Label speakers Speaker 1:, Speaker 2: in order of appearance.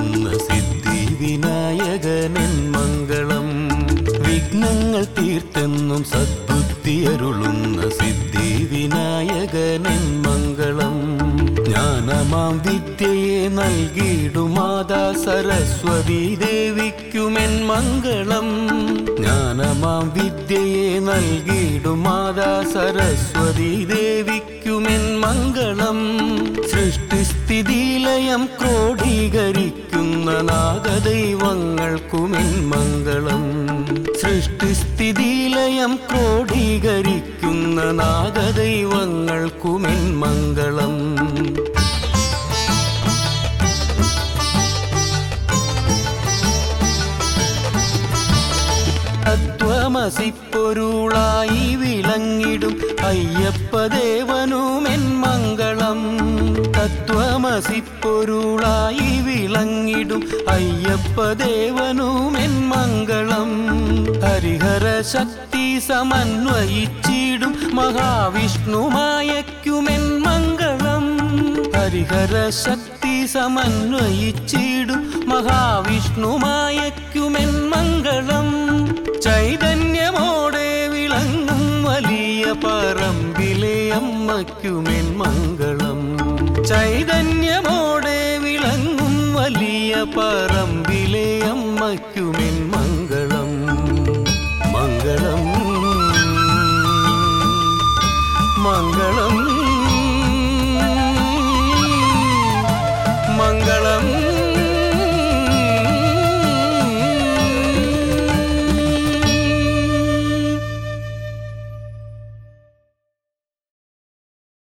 Speaker 1: സിദ്ധിയരുളുന്ന സിദ്ധി വിനായകനൻ മംഗളം വിഘ്നങ്ങൾ തീർത്തെന്നും സദ്ബുദ്ധിയരുളുന്ന സിദ്ധി വിനായകനൻ മംഗളം ജ്ഞാനമാം വിദ്യയെ നൽകിയിടുമാതാ സരസ്വതി ദേവിക്കുമെൻ മംഗളം ജ്ഞാനമാം വിദ്യയെ നൽകിയിടുമാതാ സരസ്വതി ദേവിക്കുമെൻ മംഗളം സൃഷ്ടിസ്ഥിതിലയം ക്രോഡീകരിക്കുന്ന നാഗദൈവങ്ങൾക്കുമെൻ മംഗളം സൃഷ്ടിസ്ഥിതിലയം ക്രോഡീകരിക്കുന്ന നാഗദൈവങ്ങൾക്കുമെൻ മംഗളം തത്വമസിപ്പൊരുളായി വിളങ്ങിടും അയ്യപ്പദേവനുമെൻ മംഗളം തത്വമസിപ്പൊരുളായി വിളങ്ങിടും അയ്യപ്പദേവനുമെൻ മംഗളം ഹരിഹര ശക്തി സമന്വയിച്ചിടും മഹാവിഷ്ണുമായക്കുമെൻ മംഗളം ഹരിഹര ശക്തി സമന്വയിച്ചിടും മഹാവിഷ്ണുമായക്കുമെൻ മംഗളം ചൈതന്യമോടെ വിളങ്ങും വലിയ പറമ്പിലെ അമ്മയ്ക്കുമെൻ മംഗളം ചൈതന്യമോടെ വിളങ്ങും വലിയ പറമ്പിലെ അമ്മയ്ക്കുമെൻ മംഗളം മംഗളം മംഗളം